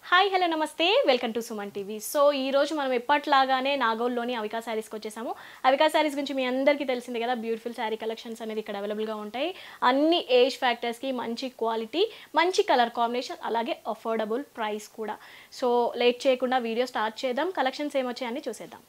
Hi hello నమస్తే welcome to Suman TV so ఈ రోజు మనం ఎప్పట్లాగానే నాగోల్లోని అవికా శారీస్కి వచ్చేసాము అవికా శారీస్ గురించి మీ అందరికీ తెలిసిందే కదా బ్యూటిఫుల్ శారీ కలెక్షన్స్ అనేది ఇక్కడ అవైలబుల్గా ఉంటాయి అన్ని ఏజ్ ఫ్యాక్టర్స్కి మంచి క్వాలిటీ మంచి కలర్ కాంబినేషన్ అలాగే అఫోర్డబుల్ ప్రైస్ కూడా సో లేట్ చేయకుండా వీడియో స్టార్ట్ చేద్దాం కలెక్షన్స్ ఏమొచ్చాయని చూసేద్దాం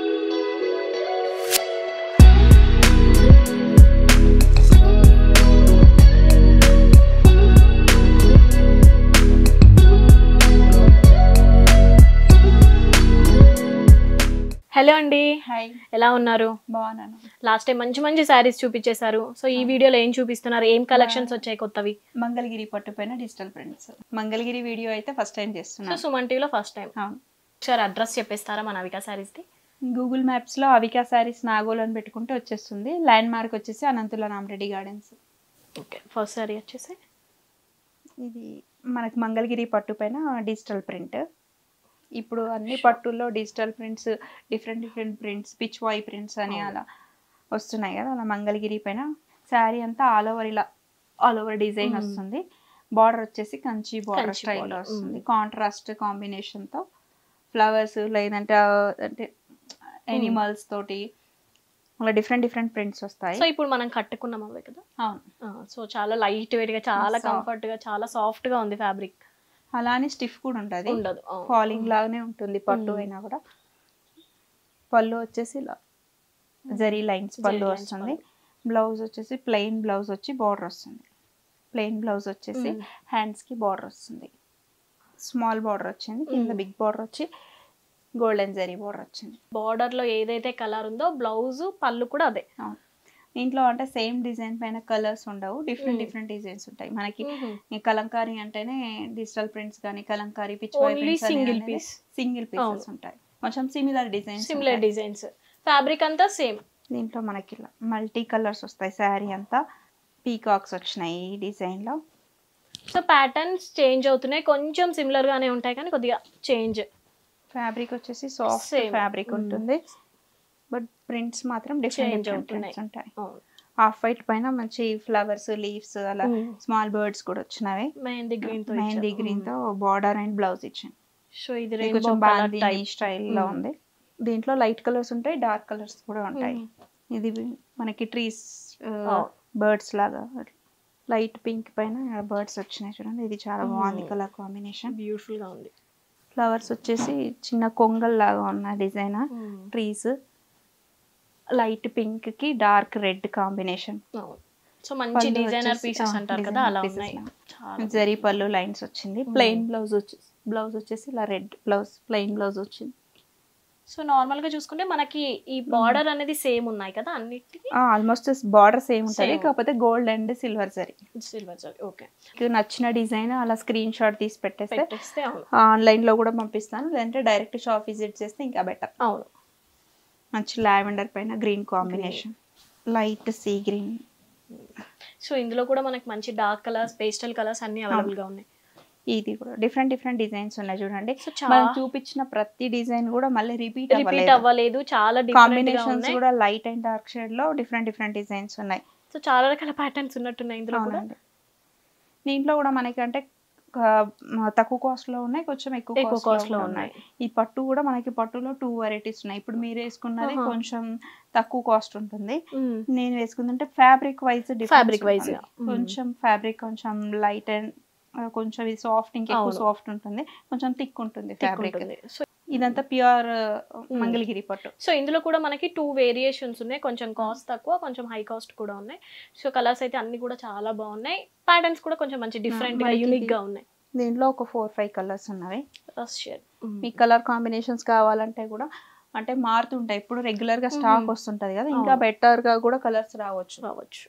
హలో అండి హాయ్ ఎలా ఉన్నారు బాగున్నాను లాస్ట్ టైం మంచి మంచి శారీస్ చూపించేశారు సో ఈ వీడియోలో ఏం చూపిస్తున్నారు ఏం కలెక్షన్స్ వచ్చాయి కొత్తవి మంగళగిరి పట్టు పైన డిజిటల్ ప్రింట్స్ మంగళగిరి వీడియో అయితే ఫస్ట్ టైం సో చేస్తున్నాను సుమన్ టీవీలో ఫస్ట్ టైం అవును ఒకసారి అడ్రస్ చెప్పేస్తారా మన అవికా శారీస్ది గూగుల్ మ్యాప్స్ లో అవికా సారీస్ నాగోల్ అని పెట్టుకుంటే వచ్చేస్తుంది ల్యాండ్ మార్క్ వచ్చేసి Ananthula Rama Reddy gardens okay first sari వచ్చేసి ఇది మనకి మంగళగిరి పట్టు పైన డిజిటల్ ప్రింట్ ఇప్పుడు అన్ని పట్టుల్లో digital prints different different prints pichwai prints అని అలా వస్తున్నాయి కదా అలా మంగళగిరి పైన శారీ అంతా ఆల్ ఓవర్ ఇలా ఆల్ ఓవర్ డిజైన్ వస్తుంది బార్డర్ వచ్చేసి కంచి బార్డర్ కంచి స్టైల్లో border, వస్తుంది కాంట్రాస్ట్ కాంబినేషన్తో ఫ్లవర్స్ లేదంటే ఆ, అంటే ఎనిమల్స్ తోటి అలా డిఫరెంట్ డిఫరెంట్ ప్రింట్స్ వస్తాయి సో ఇప్పుడు మనం కట్టుకున్నాం అవే కదా అవును సో చాలా లైట్ వెయిట్ గా చాలా Soft. కంఫర్ట్ గా చాలా సాఫ్ట్ గా ఉంది ఫ్యాబ్రిక్ అలానే స్టిఫ్ కూడా ఉంటుంది ఉండదు ఆ. ఫాలింగ్ లాగానే ఉంటుంది పట్టు మ్మ్. అయినా కూడా పళ్ళు వచ్చేసి ఇలా జరీ లైన్స్ పళ్ళు lines వస్తుంది బ్లౌజ్ వచ్చేసి ప్లెయిన్ బ్లౌజ్ వచ్చి బార్డర్ వస్తుంది ప్లెయిన్ బ్లౌజ్ వచ్చేసి మ్మ్. హ్యాండ్స్ కి బార్డర్ వస్తుంది స్మాల్ బార్డర్ వచ్చింది కింద బిగ్ బార్డర్ వచ్చి గోల్డెన్ జరీ బార్డర్ వచ్చింది బార్డర్ లో ఏదైతే కలర్ ఉందో బ్లౌజ్ పళ్ళు కూడా అదే అవును దీంట్లో అంటే సేమ్ డిజైన్ పైన కలర్స్ ఉండవు డిఫరెంట్ మ్మ్. డిఫరెంట్ డిజైన్స్ ఉంటాయి మనకి మ్మ్. ఈ కలంకారీ అంటేనే డిజిటల్ ప్రింట్స్ కానీ Kalamkari pichwai Only single piece. Single pieces అవును. ఉంటాయి కొంచెం similar designs similar designs fabric అంతా సేమ్ దీంట్లో మనకి ఇలా మల్టీ కలర్స్ వస్తాయి శారీ అంతా పీకాక్స్ వచ్చినాయి ఈ డిజైన్ లో సో ప్యాటర్న్స్ చేంజ్ అవుతున్నాయి కొంచెం సిమిలర్ గానే ఉంటాయి కానీ కొద్దిగా చేంజ్ ఫ్యాబ్రిక్ వచ్చేసి సాఫ్ట్ Same. Fabric hmm. ఉంటుంది బట్ ప్రింట్స్ మాత్రం డిఫరెంట్ Change డిఫరెంట్ అవుతున్నాయి. ప్రింట్స్ ఉంటాయి హాఫ్ వైట్ పైన మంచి ఫ్లవర్స్ లీవ్స్ అలా మ్మ్. స్మాల్ బర్డ్స్ కూడా వచ్చినవి మెహందీ గ్రీన్ తో మెహందీ గ్రీన్ తో బార్డర్ అండ్ బ్లౌజ్ ఇచ్చాను సో ఇది ఇది రెయిన్బో కొంచెం కలర్ బాగా టైప్ స్టైల్ లో మ్మ్. ఉంది దీంట్లో లైట్ కలర్స్ ఉంటాయి డార్క్ కలర్స్ కూడా ఉంటాయి ఇది మనకి ట్రీస్ Oh. బర్డ్స్ లాగా లైట్ పింక్ పైన బర్డ్స్ వచ్చినాయి చూడండి ఇది చాలా బాగుంది Mm. కలర్ కాంబినేషన్ బ్యూటిఫుల్ గా ఉంది ఫ్లవర్స్ వచ్చేసి చిన్న కొంగల్ లాగా ఉన్న డిజైన్ ట్రీస్ లైట్ పింక్ కి డార్క్ రెడ్ కాంబినేషన్ సో మంచి పళ్ళు డిజైనర్ వచ్చేసి, పీసెస్ ఆ, అంటారు కదా designer అలా pieces ఉన్నాయి లా. చాలా జరీ పళ్ళు లైన్స్ వచ్చింది ప్లెయిన్ బ్లౌజ్ వచ్చేసి బ్లౌజ్ వచ్చేసి ఇలా రెడ్ బ్లౌజ్ ప్లెయిన్ బ్లౌజ్ వచ్చింది సో నార్మల్ గా చూసుకుంటే మనకి ఈ బార్డర్ అనేది సేమ్ ఉన్నాయి కదా అన్నిటికీ ఆల్మోస్ట్ బార్డర్ సేమ్ ఉంటుంది Same. కాకపోతే gold and silver zari silver zari okay మీకు నచ్చిన డిజైన్ అలా స్క్రీన్ షాట్ తీసి పెట్టేస్తే పెట్టేస్తే అవును ఆన్లైన్ లో కూడా పంపిస్తాను లేదంటే డైరెక్ట్ షాప్ విజిట్ చేస్తే ఇంకా బెటర్ అవును మంచి లావెండర్ పైన green combination light sea green so ఇందులో కూడా మనకి మంచి డార్క్ కలర్స్ పేస్టల్ కలర్స్ అన్ని అవైలబుల్ గా ఉన్నాయి ఇది కూడా డిఫరెంట్ డిఫరెంట్ డిజైన్స్ ఉన్నాయి చూడండి సో మనం చాలా చూపించిన ప్రతి డిజైన్ కూడా మళ్ళీ రిపీట్ రిపీట్ అవ్వలేదు చాలా డిఫరెంట్ గా కాంబినేషన్స్ ఉన్నాయి కూడా లైట్ అండ్ డార్క్ షేడ్ లో డిఫరెంట్ డిఫరెంట్ డిజైన్స్ ఉన్నాయి సో చాలా రకాల ప్యాటర్న్స్ ఉన్నట్టున్నాయి ఇందులో కూడా అవునండి దీంట్లో కూడా మనకి అంటే ఆ, తక్కువ కాస్ట్ లో ఉన్నాయి కొంచెం ఎక్కువ ఎక్కువ కాస్ట్ కాస్ట్ లో లో ఉన్నాయి ఈ పట్టు కూడా మనకి పట్టులో టూ వెరైటీస్ ఉన్నాయి ఇప్పుడు మీరు వేసుకున్నది ఆహా. కొంచెం తక్కువ కాస్ట్ ఉంటుంది మ్మ్. నేను వేసుకుందంటే ఫ్యాబ్రిక్ వైజ్ Fabric wise గా. మ్మ్. కొంచెం ఫ్యాబ్రిక్ కొంచెం లైట్ అండ్ కొంచెం ఇది సాఫ్ట్ ఇంకెక్కువ అవును. సాఫ్ట్ ఉంటుంది కొంచెం థిక్ ఉంటుంది Thick ఫ్యాబ్రిక్ ఉంటుంది. సో ఇదంతా ప్యూర్ మంగళగిరి పట్టు సో ఇందులో కూడా మనకి టూ వేరియేషన్స్ ఉన్నాయి కొంచెం కాస్ట్ తక్కువ కొంచెం హై కాస్ట్ కూడా ఉన్నాయి సో కలర్స్ అయితే అన్ని కూడా చాలా బాగున్నాయి ప్యాటర్న్స్ కూడా కొంచెం మంచి డిఫరెంట్ గా మనకి యూనిక్ ఇది- గా ఉన్నాయి దీంట్లో ఒక ఫోర్ ఫైవ్ కలర్స్ ఉన్నవి ఫస్ట్ షేడ్ మీ కలర్ కాంబినేషన్స్ కావాలంటే కూడా అంటే మారుతుంటాయి ఇప్పుడు రెగ్యులర్ గా స్టాక్ మ్మ్. వస్తుంటది కదా ఇంకా అవును. బెటర్ గా కూడా కలర్స్ రావచ్చు రావచ్చు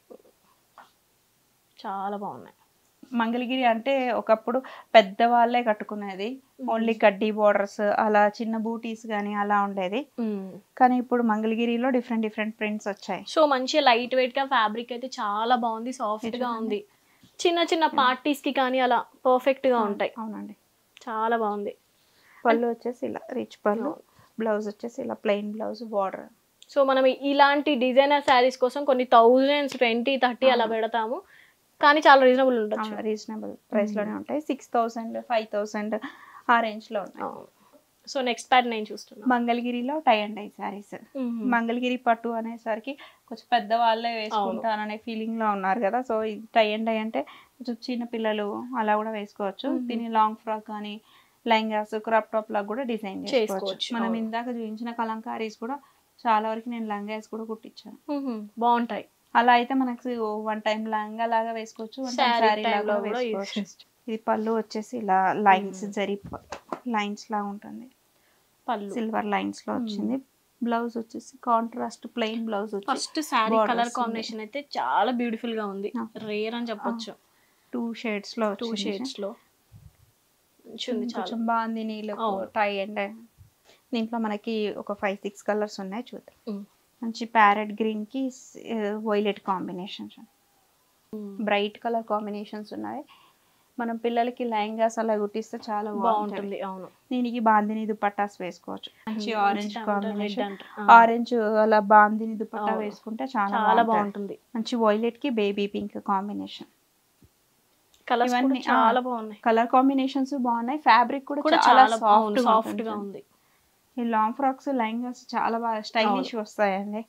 చాలా బాగున్నాయి మంగళగిరి అంటే ఒకప్పుడు పెద్ద వాళ్ళే కట్టుకునేది ఓన్లీ కడ్డీ బోర్డర్స్ అలా చిన్న బూటీస్ కానీ అలా ఉండేది కానీ ఇప్పుడు మంగళగిరిలో డిఫరెంట్ డిఫరెంట్ ప్రింట్స్ వచ్చాయి సో మంచి లైట్ వెయిట్ గా ఫ్యాబ్రిక్ అయితే చాలా బాగుంది సాఫ్ట్ గా ఉంది చిన్న చిన్న పార్టీస్ కి కానీ అలా పర్ఫెక్ట్ గా ఉంటాయి అవునండి చాలా బాగుంది పళ్ళు వచ్చేసి ఇలా రిచ్ పళ్ళు బ్లౌజ్ వచ్చేసి ఇలా ప్లెయిన్ బ్లౌజ్ బార్డర్ సో మనం ఇలాంటి డిజైనర్ శారీస్ కోసం కొన్ని థౌజండ్స్ ట్వంటీ థర్టీ అలా పెడతాము కానీ చాలా రీజనబుల్ ఉండొచ్చు రీజనబుల్ ప్రైస్ లోనే ఉంటాయి సిక్స్ థౌసండ్ ఫైవ్ థౌసండ్ ఆ రేంజ్ లో ఉన్నాయి సో నెక్స్ట్ ప్యాటర్న్ నేను చూస్తున్నా మంగళగిరిలో tie and dye saris Mangalagiri పట్టు అనేసరికి కొంచెం పెద్ద వాళ్ళే వేసుకుంటారనే ఫీలింగ్ లో ఉన్నారు కదా సో ఇది టై అండ్ డై అంటే కొంచెం చిన్న పిల్లలు అలా కూడా వేసుకోవచ్చు మ్మ్. దీని లాంగ్ ఫ్రాక్ కానీ లెహంగాస్ క్రాప్ టాప్ లాగా కూడా డిజైన్ చేసుకోవచ్చు చేసుకోవచ్చు, మనం అవును. ఇందాక చూపించిన కలంకారీస్ కూడా చాలా వరకు నేను లెహంగాస్ కూడా కుట్టించాను బాగుంటాయి అలా అయితే మనకి వన్ టైం లెహంగా లాగా వేసుకోవచ్చు one time Saree sari time లాగా లో కూడా use వేసుకోవచ్చు ఇది పళ్ళు వచ్చేసి ఇలా లైన్స్ జరి లైన్స్ లా ఉంటుంది పళ్ళు సిల్వర్ లైన్స్ లో వచ్చింది బ్లౌజ్ వచ్చేసి కాంట్రాస్ట్ ప్లెయిన్ బ్లౌజ్ వచ్చి ఫస్ట్ శారీ Border కలర్ వస్తుంది. కాంబినేషన్ అయితే చాలా బ్యూటిఫుల్ గా ఉంది ఆ. రేర్ అని చెప్పొచ్చు టూ షేడ్స్ లో టూ వచ్చింది. షేడ్స్ లో మంచిగా ఉంది చాలా కొంచెం బాగుంది నీళ్ళు అవును. టై అండ్ దీంట్లో మనకి ఒక ఫైవ్ సిక్స్ కలర్స్ ఉన్నాయి చూద్దాం ఉమ్. మంచి ప్యారెట్ గ్రీన్ కి వైలెట్ కాంబినేషన్స్ ఉమ్. బ్రైట్ కలర్ కాంబినేషన్స్ ఉన్నాయి మనం పిల్లలకి లెహంగాస్ అలా కుట్టిస్తే చాలా బాగుంటుంది బాగుంటుంది అవును దీనికి బాందిని దుపట్టాస్ వేసుకోవచ్చు మంచి ఆరెంజ్ రెడ్ కాంబినేషన్ అంట ఆరెంజ్ అలా బాందిని దుపట్టా అవును. వేసుకుంటే చాలా చాలా బాగుంటుంది బాగుంటుంది మంచి వైలెట్ కి బేబీ పింక్ కాంబినేషన్ కలర్స్ ఇవన్నీ, ఆ, చాలా బాగున్నాయి కలర్ కాంబినేషన్స్ బాగున్నాయి ఫ్యాబ్రిక్ కూడా కూడా చాలా చాలా సాఫ్ట్ సాఫ్ట్ గా ఉంది ఈ లాంగ్ ఫ్రాక్స్ లెహంగాస్ చాలా బాగా స్టైలిష్ వస్తాయండి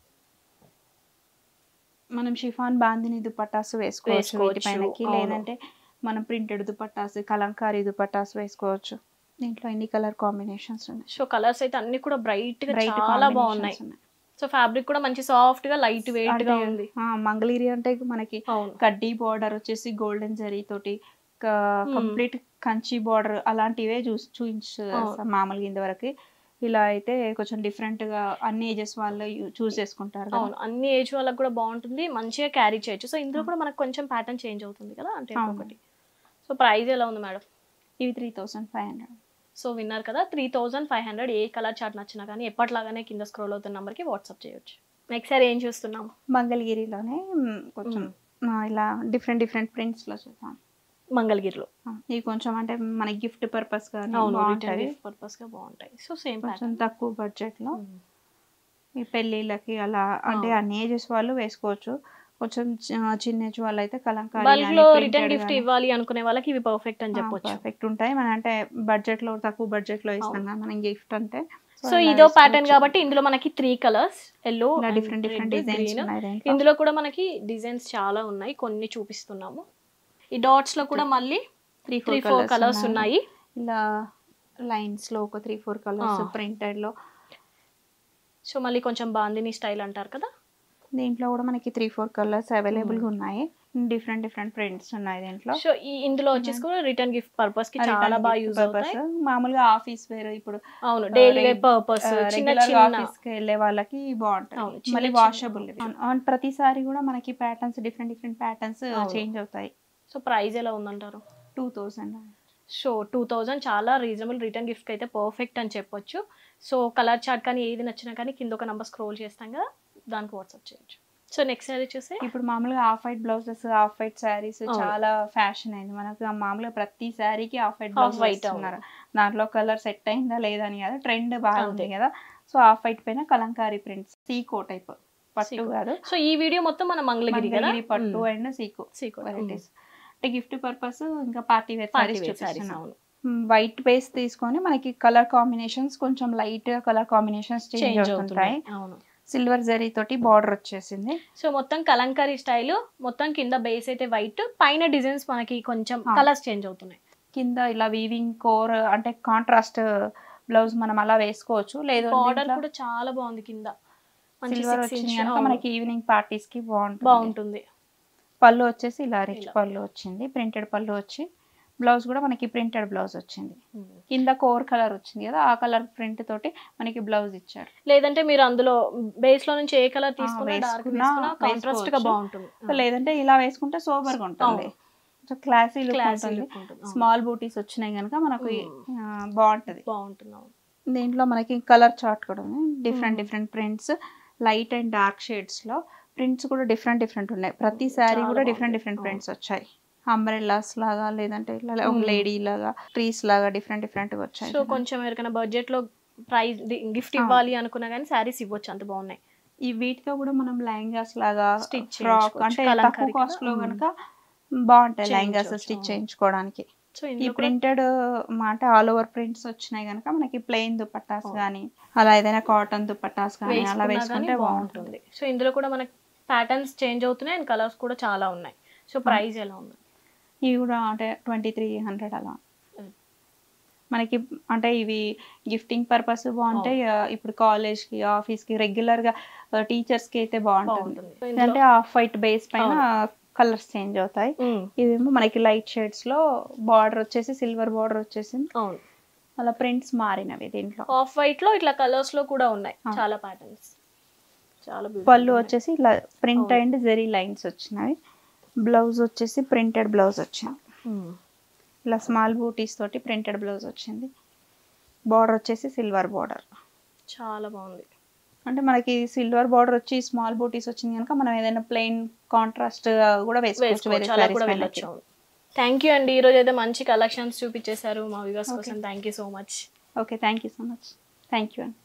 మనం షిఫాన్ బాందిని దుపట్టాస్ వేసుకోవచ్చు వేసుకోవచ్చు, వీటిపైనకి అవును. లేదంటే మనం ప్రింటెడ్ దుపట్టాస్ కలంకారీ దుపట్టాస్ వేసుకోవచ్చు దీంట్లో ఎన్ని కలర్ కాంబినేషన్స్ ఉన్నాయి సో కలర్స్ అయితే అన్ని కూడా బ్రైట్ గా బ్రైట్ చాలా బాగున్నాయి సో ఫ్యాబ్రిక్ కూడా మంచి సాఫ్ట్ గా లైట్ వెయిట్ గా ఉంది మంగళగిరి అంటే మనకి అవును కడ్డీ బార్డర్ వచ్చేసి గోల్డెన్ జరీ తోటి కంప్లీట్ కంచి బార్డర్ అలాంటివే చూ చూపించారు మామూలుగా ఇంతవరకు ఇలా అయితే కొంచెం డిఫరెంట్ గా అన్ని ఏజెస్ వాళ్ళు చూస్ చేసుకుంటారు కదా. అవును అన్ని ఏజ్ వాళ్ళకి కూడా బాగుంటుంది మంచిగా క్యారీ చేయొచ్చు సో ఇందులో కూడా మనకు కొంచెం ప్యాటర్న్ చేంజ్ అవుతుంది కదా అంటే అవును. ఒకటి సో ప్రైస్ ఎలా ఉంది మేడం ఇవి three thousand five hundred so విన్నారు కదా త్రీ థౌజండ్ ఫైవ్ హండ్రెడ్ ఏ కలర్ చార్ట్ నచ్చినా కానీ ఎప్పటిలాగానే కింద స్క్రోల్ అవుతున్న నెంబర్కి వాట్సాప్ చేయొచ్చు నెక్స్ట్ సారి ఏం చూస్తున్నాం మంగళగిరిలోనే మ్, కొంచెం ఆ, ఇలా డిఫరెంట్ డిఫరెంట్ ప్రింట్స్ లో చూద్దాం మంగళగిరిలో ఆ, ఇవి కొంచెం అంటే మన గిఫ్ట్ పర్పస్ గా అవును బాగుంటది రిటర్న్ పర్పస్ గా బాగుంటాయి సో సేమ్ కొంచెం ప్యాటర్న్ తక్కువ బడ్జెట్ లో ఈ పెళ్ళిళ్ళకి అలా అంటే అవును. అన్ని ఏజెస్ వాళ్ళు వేసుకోవచ్చు కొంచెం చి- చిన్న ఏజ్ వాళ్ళు అయితే కలంకారీ బల్క్ గానీ, లో printed రిటర్న్ గిఫ్ట్ గానీ, ఇవ్వాలి అనుకునే వాళ్ళకి ఇవి పర్ఫెక్ట్ అని ఆ, చెప్పొచ్చు పర్ఫెక్ట్ ఉంటాయి మన అంటే బడ్జెట్ లో తక్కువ బడ్జెట్ లో ఇస్తాం కదా మనం గిఫ్ట్ అంటే సో ఇదో ప్యాటర్న్ కాబట్టి ఇందులో మనకి three colours yellow different different designs ఉన్నాయి దీంట్లో. ఇందులో కూడా మనకి డిజైన్స్ చాలా ఉన్నాయి కొన్ని చూపిస్తున్నాము ఈ డాట్స్ లో కూడా మళ్ళీ త్రీ త్రీ ఫోర్ కలర్స్ ఉన్నాయి ఇలా లైన్స్ లో ఒక త్రీ ఫోర్ కలర్స్ ఆ. ప్రింటెడ్ లో సో మళ్ళీ కొంచెం బాందిని స్టైల్ అంటారు కదా దీంట్లో కూడా మనకి త్రీ ఫోర్ కలర్స్ అవైలబుల్ గా ఉన్నాయి డిఫరెంట్ డిఫరెంట్ ప్రింట్స్ ఉన్నాయి దీంట్లో సో ఈ ఇందులో వచ్చేసి కూడా రిటర్న్ గిఫ్ట్ పర్పస్ కి చాలా బాగా యూజ్ అవుతాయి మామూలుగా ఆఫీస్ వేర్ ఇప్పుడు అవును డైలీ reg- పర్పస్ చిన్న రెగ్యులర్ చిన్న ఆఫీస్ కి వెళ్ళే వాళ్ళకి అవును, బాగుంటుంది చిన్న మళ్ళీ చిన్న వాషబుల్ ప్రతిసారి కూడా మనకి ప్యాటర్న్స్ డిఫరెంట్ డిఫరెంట్ ప్యాటర్న్స్ అవును. చేంజ్ అవుతాయి సో ప్రైస్ ఎలా ఉందంటారు two thousand so two thousand చాలా రీజనబుల్ రిటర్న్ గిఫ్ట్ అయితే పర్ఫెక్ట్ అని చెప్పొచ్చు సో కలర్ చార్ట్ కానీ ఏది నచ్చినా కానీ కింద ఒక నెంబర్ స్క్రోల్ చేస్తాం కదా దానికి వాట్సాప్ చేయొచ్చు సో నెక్స్ట్ సారీ చూస్తే ఇప్పుడు మామూలుగా half white blouses half white saris అవును. చాలా ఫ్యాషన్ అయింది మనకు మామూలుగా ప్రతి శారీకి half white Half blouse white, ఇస్తున్నారు దాంట్లో కలర్ సెట్ అయిందా లేదా అని కదా ట్రెండ్ బాగుంది అంతే. కదా సో హాఫ్ వైట్ పైన కలంకారీ ప్రింట్స్ సీకో టైప్ పట్టు సీకో. కాదు సో ఈ వీడియో మొత్తం మన మంగళగిరి కదా మంగళగిరి పట్టు అండ్ సీకో సీకో వెరైటీస్ అంటే గిఫ్ట్ పర్పస్ ఇంకా party wear party saris wear saris చూపిస్తున్నాం అవును వైట్ బేస్ తీసుకొని మనకి కలర్ కాంబినేషన్స్ కొంచెం light colour combinations change change అవుతుంటాయి అవుతున్నాయి అవును సిల్వర్ జరీ తోటి బార్డర్ వచ్చేసింది సో మొత్తం కలంకారీ స్టైల్ మొత్తం కింద బేస్ అయితే వైట్ పైన డిజైన్స్ మనకి కొంచెం ఆ. కలర్స్ చేంజ్ అవుతున్నాయి కింద ఇలా వీవింగ్ కోర్ అంటే కాంట్రాస్ట్ బ్లౌజ్ మనం అలా వేసుకోవచ్చు లేదు బార్డర్ కూడా చాలా బాగుంది కింద మంచి సిల్వర్ six వచ్చింది inch, కనుక అవును. మనకి ఈవినింగ్ పార్టీస్ కి బాగుంటుంది బాగుంటుంది పళ్ళు వచ్చేసి ఇలా రిచ్ ఇలా. పళ్ళు వచ్చింది ప్రింటెడ్ పళ్ళు వచ్చి బ్లౌజ్ కూడా మనకి ప్రింటెడ్ బ్లౌజ్ వచ్చింది కింద కోర్ కలర్ వచ్చింది కదా ఆ కలర్ ప్రింట్ తోటి మనకి బ్లౌజ్ ఇచ్చారు లేదంటే మీరు అందులో బేస్ లో నుంచి ఏ కలర్ తీసుకున్నా డార్క్ వేసుకున్నా తీసుకున్నా కాంట్రాస్ట్ గా వేసుకోవచ్చు. బాగుంటుంది లేదంటే ఇలా వేసుకుంటే సోబర్ గా ఉంటుంది అవును. క్లాసీ లుక్ Classy ఉంటుంది look ఉంటుంది. అవును. స్మాల్ బూటీస్ వచ్చినాయి కనుక మనకు Hmm. ఆ, బాగుంటది బాగుంటుంది అవును. దీంట్లో మనకి కలర్ చార్ట్ కూడా ఉంది different Hmm. Different prints light and dark shades లో ప్రింట్స్ కూడా డిఫరెంట్ డిఫరెంట్ ఉన్నాయి ప్రతి శారీ చాలా కూడా డిఫరెంట్ బాగుంది. డిఫరెంట్ అవును. ప్రింట్స్ వచ్చాయి అంబ్రెల్లాస్ లాగా లేదంటే ఇట్లా ఒక Hmm. లేడీ లాగా ట్రీస్ లాగా డిఫరెంట్ డిఫరెంట్ వచ్చాయి సో కొంచెం ఎవరికైనా బడ్జెట్ లో ప్రైస్ గిఫ్ట్ అవును. ఇవ్వాలి అనుకున్నా కానీ శారీస్ ఇవ్వచ్చు అంత బాగున్నాయి ఈ వీటితో కూడా మనం లెహంగాస్ లాగా Stitch ఫ్రాక్ చేయించుకోవచ్చు. అంటే కలంకారీ తక్కువ కాస్ట్ లో కదా. కనుక బాగుంటాయి చేయించవచ్చు, లెహంగాస్ స్టిచ్ అవును. చేయించుకోవడానికి సో ఈ ఇందులో కూడా ప్రింటెడ్ మాట ఆల్ ఓవర్ ప్రింట్స్ వచ్చినాయి కనుక మనకి ప్లెయిన్ దుపట్టాస్ కానీ అలా ఏదైనా కాటన్ దుపట్టాస్ కానీ అలా వేసుకున్నా కానీ వేసుకుంటే బాగుంటుంది బాగుంటుంది సో ఇందులో కూడా మనకి ప్యాటర్న్స్ చేంజ్ అవుతున్నాయి అండ్ కలర్స్ కూడా చాలా ఉన్నాయి సో ప్రైస్ ఎలా ఉంది ఇవి కూడా అంటే ట్వంటీ త్రీ హండ్రెడ్ అలా Mm. మనకి అంటే ఇవి గిఫ్టింగ్ పర్పస్ బాగుంటాయి ఆ, ఇప్పుడు కాలేజ్కి ఆఫీస్కి రెగ్యులర్గా టీచర్స్కి అయితే బాగుంటుంది బాగుంటుంది. సో అంటే ఇందులో ఆఫ్ వైట్ బేస్ పైన కలర్స్ చేంజ్ అవుతాయి ఉమ్, ఇవేమో మనకి లైట్ షేడ్స్ లో బార్డర్ వచ్చేసి సిల్వర్ బార్డర్ వచ్చేసింది అవును అలా ప్రింట్స్ మారినవి దీంట్లో ఆఫ్ వైట్ లో ఇట్లా కలర్స్ లో కూడా ఉన్నాయి చాలా ప్యాటర్న్స్ చాలా beautiful పళ్ళు ఉన్నాయి. వచ్చేసి ఇలా ప్రింట్ అండ్ జెరీ లైన్స్ వచ్చినవి బ్లౌజ్ వచ్చేసి ప్రింటెడ్ బ్లౌజ్ వచ్చింది ఉమ్, ఇలా స్మాల్ బూటీస్ తోటి ప్రింటెడ్ బ్లౌజ్ వచ్చింది బార్డర్ వచ్చేసి సిల్వర్ బార్డర్ చాలా బాగుంది అంటే మనకి సిల్వర్ బార్డర్ వచ్చి స్మాల్ బూటీస్ వచ్చింది కనుక మనం ఏదైనా ప్లెయిన్ కాంట్రాస్ట్ కూడా వేసుకోవచ్చు వేరే వేసుకోవచ్చు అలా sarees కూడా పైనకి. వెళ్ళొచ్చు థ్యాంక్ యూ అండి ఈ రోజు అయితే మంచి కలెక్షన్స్ చూపించేశారు మా వ్యూవర్స్ కోసం thank you so much okay thank you so much thank you అండి